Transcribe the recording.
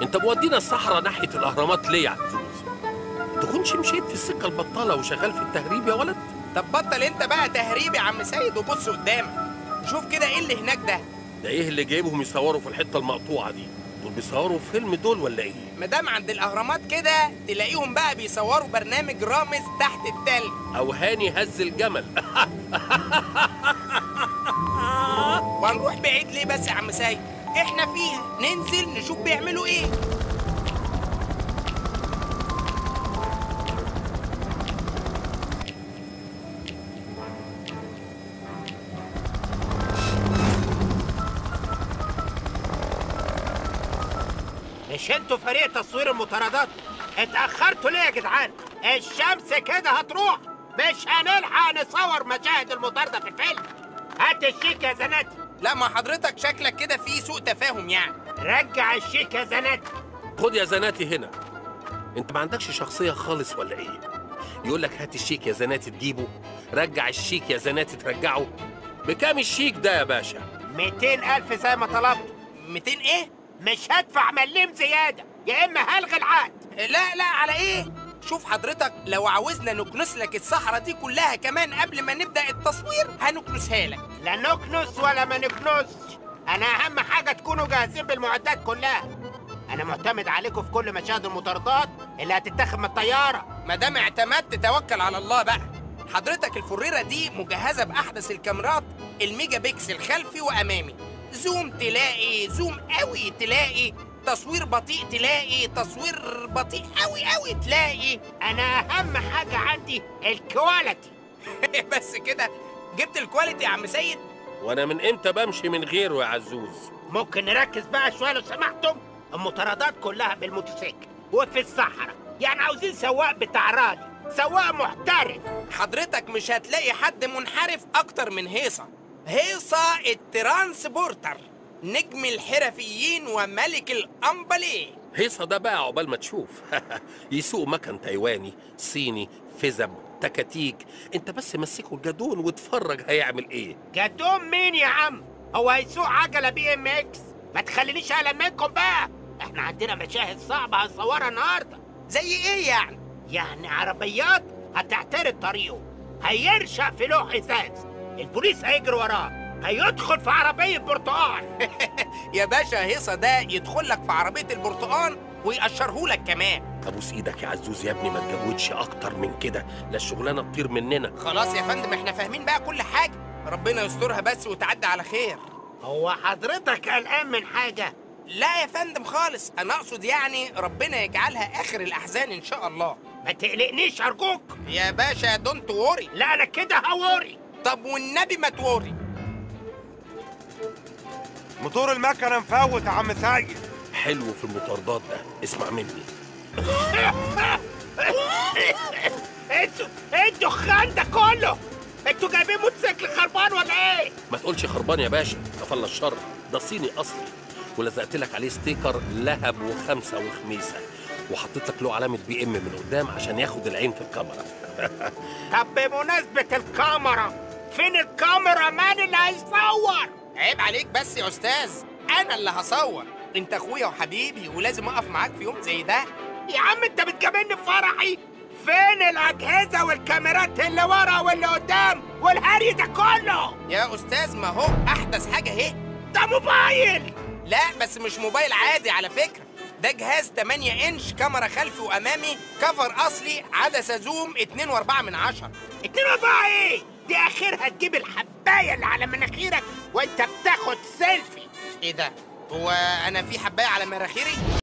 انت مودينا الصحراء ناحيه الاهرامات ليه يا عزوز تكونش مشيت في السكه البطاله وشغال في التهريب يا ولد طب بطل انت بقى تهريب يا عم سيد وبص قدامك شوف كده ايه اللي هناك ده ده ايه اللي جايبهم يصوروا في الحته المقطوعه دي دول بيصوروا فيلم دول ولا ايه مادام عند الاهرامات كده تلاقيهم بقى بيصوروا برنامج رامز تحت التلج او هاني هز الجمل وهنروح بعيد ليه بس يا عم سيد احنا فيها ننزل نشوف بيعملوا ايه مش انتوا فريق تصوير المطاردات اتأخرتوا ليه يا جدعان الشمس كده هتروح مش هنلحق نصور مشاهد المطاردة في الفيلم هات الشيك يا زناتي لا ما حضرتك شكلك كده في سوء تفاهم يعني رجع الشيك يا زناتي خد يا زناتي هنا انت ما عندكش شخصيه خالص ولا ايه يقول لك هات الشيك يا زناتي تجيبه رجع الشيك يا زناتي ترجعه بكام الشيك ده يا باشا 200 ألف زي ما طلبت 200 ايه مش هدفع مليم زيادة يا إما هلغي العقد لا لا على ايه شوف حضرتك لو عاوزنا نكنس لك الصحراء دي كلها كمان قبل ما نبدا التصوير هنكنسها لك لا نكنس ولا ما نكنسش أنا أهم حاجة تكونوا جاهزين بالمعدات كلها أنا معتمد عليكم في كل مشاهد المطاردات اللي هتتاخد من الطيارة ما دام اعتمدت توكل على الله بقى حضرتك الفريره دي مجهزه باحدث الكاميرات الميجا بيكسل خلفي وامامي زوم تلاقي زوم قوي تلاقي تصوير بطيء تلاقي تصوير بطيء قوي قوي تلاقي أنا أهم حاجة عندي الكواليتي بس كده جبت الكواليتي يا عم سيد وانا من امتى بمشي من غيره يا عزوز ممكن نركز بقى شوية لو سمحتم المطاردات كلها بالموتوسيكل وفي الصحراء يعني عاوزين سواق بتاع رالي سواق محترف حضرتك مش هتلاقي حد منحرف اكتر من هيصه هيصه الترانسبورتر نجم الحرفيين وملك الامبليه هيصة ده بقى عقبال ما تشوف يسوق مكن تايواني صيني فزب تكاتيك انت بس مسكه الجدون واتفرج هيعمل ايه جدوم مين يا عم هو هيسوق عجلة بي ام اكس ما تخلينيش اقلق منكم بقى احنا عندنا مشاهد صعبة هنصورها النهاردة زي ايه يعني يعني عربيات هتعترض طريقه هيرشق في لوح ازاز البوليس هيجري وراه هيدخل في عربية برتقال يا باشا هيصه ده يدخل لك في عربيه البرتقال ويقشره لك كمان ابوس ايدك يا عزوز يا ابني ما تجودش اكتر من كده لا الشغلانه تطير مننا خلاص يا فندم احنا فاهمين بقى كل حاجه ربنا يسترها بس وتعدي على خير هو حضرتك قلقان من حاجة لا يا فندم خالص انا اقصد يعني ربنا يجعلها اخر الاحزان ان شاء الله ما تقلقنيش ارجوك يا باشا دونت ووري لا انا كده هوري طب والنبي ما توري موتور المكنه مفوت يا عم سيد حلو في المطاردات ده اسمع مني انتوا ايه الدخان ده كله انتوا جايبين موتوسيكل خربان ولا ايه ما تقولش خربان يا باشا كفل الشر ده صيني اصلي ولزقت لك عليه ستيكر لهب وخمسه وخميسه وحطيت لك له علامه بي ام من قدام عشان ياخد العين في الكاميرا طب بمناسبة الكاميرا فين الكاميرا مان اللي هيصور عيب عليك بس يا استاذ انا اللي هصور انت اخويا وحبيبي ولازم اقف معاك في يوم زي ده يا عم انت بتجاملني في فرحي فين الاجهزة والكاميرات اللي ورا واللي قدام والهري ده كله يا استاذ ما هو احدث حاجه اهي ده موبايل لا بس مش موبايل عادي على فكره ده جهاز 8 انش كاميرا خلفي وامامي كفر اصلي عدسه زوم 2 و4 من عشرة اتنين اربعة ايه دي اخرها تجيب الحباية اللي على مناخيرك وانت بتاخد سيلفي ايه ده هو انا في حبايه على مراخيري